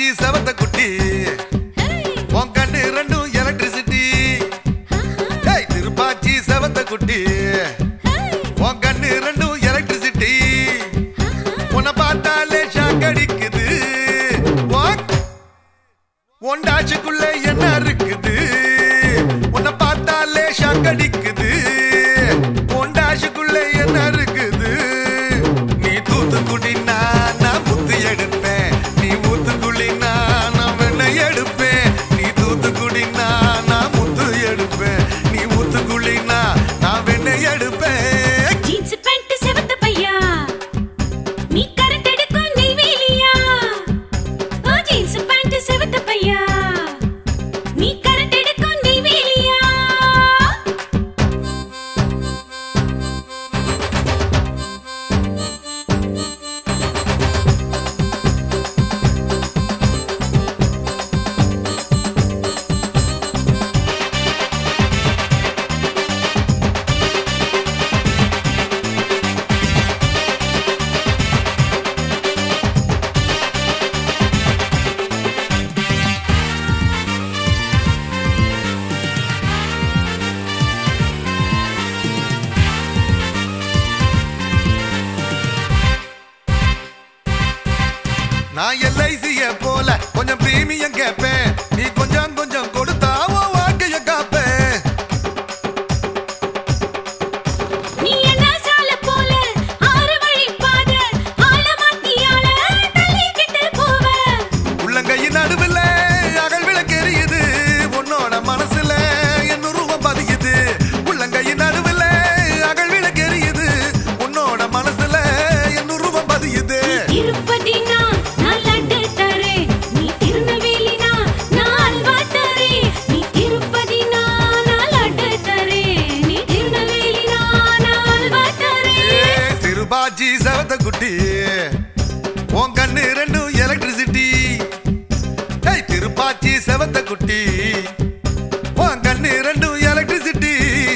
செவத்த குட்டி உன் கண்ணு ரெண்டும் எலக்ட்ரிசிட்டி ஏய் திருப்பாச்சி செவத்த குட்டி உன் கண்ணு ரெண்டும் எலக்ட்ரிசிட்டி உன்னை பார்த்தாலே ஷாக் அடிக்குது உன் ஒண்டாச்சுக்குள்ள என்ன இருக்குது உன்னை பார்த்தாலே ஷாக் அடிக்குது ஒண்டாச்சுக்குள்ள என்ன இருக்குது நீ தூத்துக்குடினா நான் புத்து எடுப்பேன் நீ ஊத்துக்குழினா நான் வெண்ணெய் எடுப்பேன் நீ தூத்துக்குடினா நான் முத்து எடுப்பேன் நீ ஊத்துக்குழினா நான் வெண்ணெய் எடுப்பேன் ஜீன்ஸ் பேண்ட் செவத்த பையா நீ கரண்ட் எடுக்கும் நெய்வேலியா ஓ ஜீன்ஸ் பேண்ட் செவத்த பையா நீ கரண்ட் எடுக்கும் நெய்வேலியா நான் எல்ஐசிய போல கொஞ்சம் பிரீமியம் கேட்பேன் நீ கொஞ்சம் கொஞ்சம் கொடுத்தா உன் வாழ்க்கைய காப்பேன் நீ என்ன சால போல ஆறு வழி பாத ஆள மாத்தி ஆள தள்ளிக்கிட்டு போவ உள்ளங்கையின் நடுவில் அகல் விளக்கு எரியுது உன்னோட மனசுல என்ன ரூபம் பதியுது உள்ளங்கையின் நடுவில் அகல் விளக்கு எரியுது உன்னோட மனசுல என்ன ரூபம் பதியுது திருப்பதினா நான் லட்டு தரேன் நீ திருநெல்வேலினா நான் அல்வா தரேன் நீ திருப்பதினா நான் லட்டு தரேன் நீ திருநெல்வேலினா நான் அல்வா தரேன் சிறுபாஜி சவத்த குட்டி உன் கண்ணு ரெண்டும் எலக்ட்ரிசிட்டி ஏய் திருப்பாச்சி செவத்த குட்டி உன் கண்ணு ரெண்டும் எலக்ட்ரிசிட்டி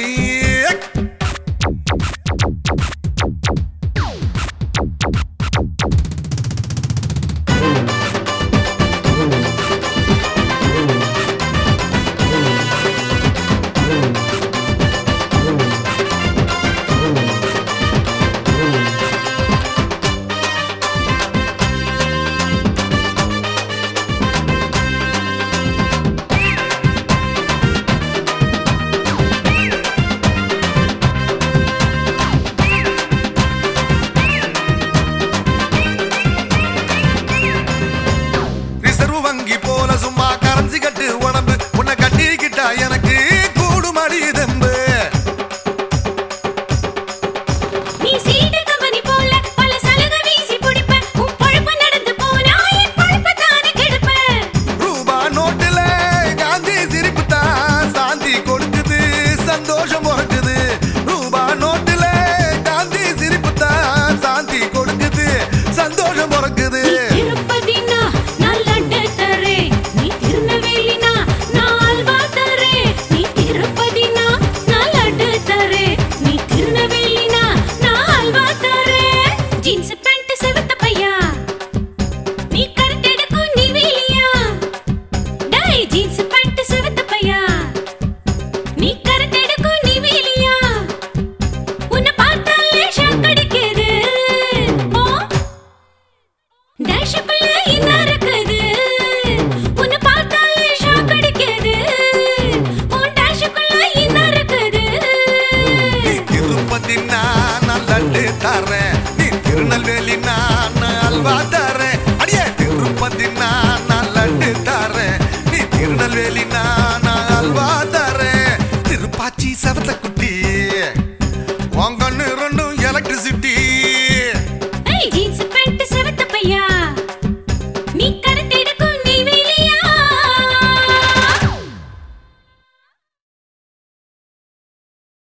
ரிசர்வ் வங்கி போல சும்மா கரன்சி கட்டு உடம்பு உன்னை கட்டிக்கிட்டா எனக்கு கூடு மடியுது